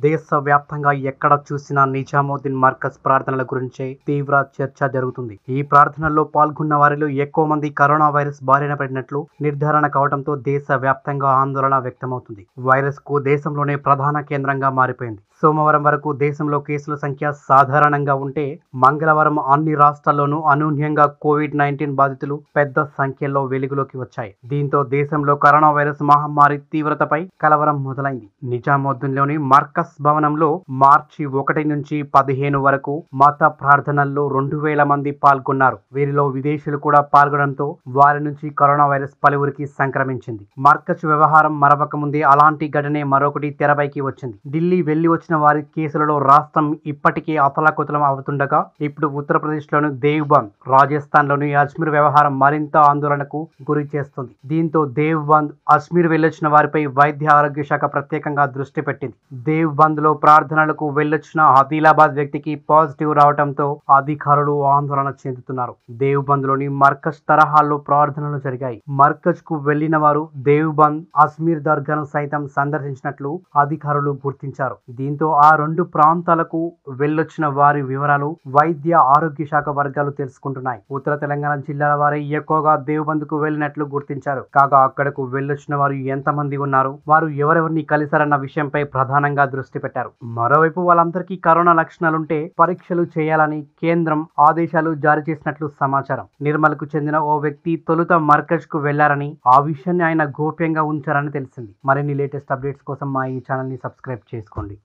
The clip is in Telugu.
దేశవ్యాప్తంగా ఎక్కడ చూసినా నిజాముద్దీన్ మర్కజ్ ప్రార్థనల గురించే తీవ్ర చర్చ జరుగుతుంది ఈ ప్రార్థనల్లో పాల్గొన్న వారిలో ఎక్కువ మంది కరోనా వైరస్ బారిన పడినట్లు నిర్ధారణ కావడంతో దేశవ్యాప్తంగా ఆందోళన వ్యక్తమవుతుంది వైరస్ కు దేశంలోనే ప్రధాన కేంద్రంగా మారిపోయింది సోమవారం వరకు దేశంలో కేసుల సంఖ్య సాధారణంగా ఉంటే మంగళవారం అన్ని రాష్ట్రాల్లోనూ అనూహ్యంగా కోవిడ్ నైన్టీన్ బాధితులు పెద్ద సంఖ్యలో వెలుగులోకి వచ్చాయి దీంతో దేశంలో కరోనా వైరస్ మహమ్మారి తీవ్రతపై కలవరం మొదలైంది నిజాముద్దీన్లోని మర్కస్ భవనంలో మార్చి ఒకటి నుంచి పదిహేను వరకు మత ప్రార్థనల్లో రెండు వేల మంది పాల్గొన్నారు వీరిలో విదేశీయులు కూడా పాల్గొనడంతో వారి నుంచి కరోనా వైరస్ పలువురికి సంక్రమించింది మర్కజ్ వ్యవహారం మరవక ముందే అలాంటి ఘటనే మరొకటి తెరపైకి వచ్చింది ఢిల్లీ వెళ్లి వచ్చిన వారి కేసులలో రాష్ట్రం ఇప్పటికే అతలాకుతలం అవుతుండగా ఇప్పుడు ఉత్తరప్రదేశ్ లోని దేవ్బంద్ రాజస్థాన్ లోని అజ్మీర్ వ్యవహారం మరింత ఆందోళనకు గురి చేస్తుంది దీంతో దేవ్బంద్ అజ్మీర్ వెళ్ళొచ్చిన వారిపై వైద్య ఆరోగ్య శాఖ ప్రత్యేకంగా దృష్టి పెట్టింది దేవ్బంద్ లో ప్రార్థనలకు వెళ్ళొచ్చిన ఆదిలాబాద్ వ్యక్తికి పాజిటివ్ రావడంతో అధికారులు ఆందోళన చెందుతున్నారు దేవ్బంద్ లోని మర్కజ్ తరహాలో ప్రార్థనలు జరిగాయి మర్కజ్ కు వెళ్లిన వారు దేవ్బంద్ అజ్మీర్ దర్గాను సైతం సందర్శించినట్లు అధికారులు గుర్తించారు దీంతో ఆ రెండు ప్రాంతాలకు వెళ్ళొచ్చిన వారి వివరాలు వైద్య ఆరోగ్య శాఖ వర్గాలు తెలుసుకుంటున్నాయి ఉత్తర తెలంగాణ జిల్లాల వారే ఎక్కువగా దేవ్బంద్ కు వెళ్ళినట్లు గుర్తించారు కాగా అక్కడకు వెళ్ళొచ్చిన వారు ఎంతమంది ఉన్నారు వారు ఎవరెవరిని కలిశారన్న విషయంపై ప్రధానంగా దృష్టి పెట్టారు మరోవైపు వాళ్ళందరికీ కరోనా లక్షణాలుంటే పరీక్షలు చేయాలని కేంద్రం ఆదేశాలు జారీ చేసినట్లు సమాచారం నిర్మల్ కు చెందిన ఓ వ్యక్తి తొలుత మర్కజ్ కు వెళ్లారని ఆ విషయాన్ని ఆయన గోప్యంగా ఉంచారని తెలిసింది మరిన్ని లేటెస్ట్ అప్డేట్స్ కోసం మా ఈ ఛానల్ ని సబ్స్క్రైబ్ చేసుకోండి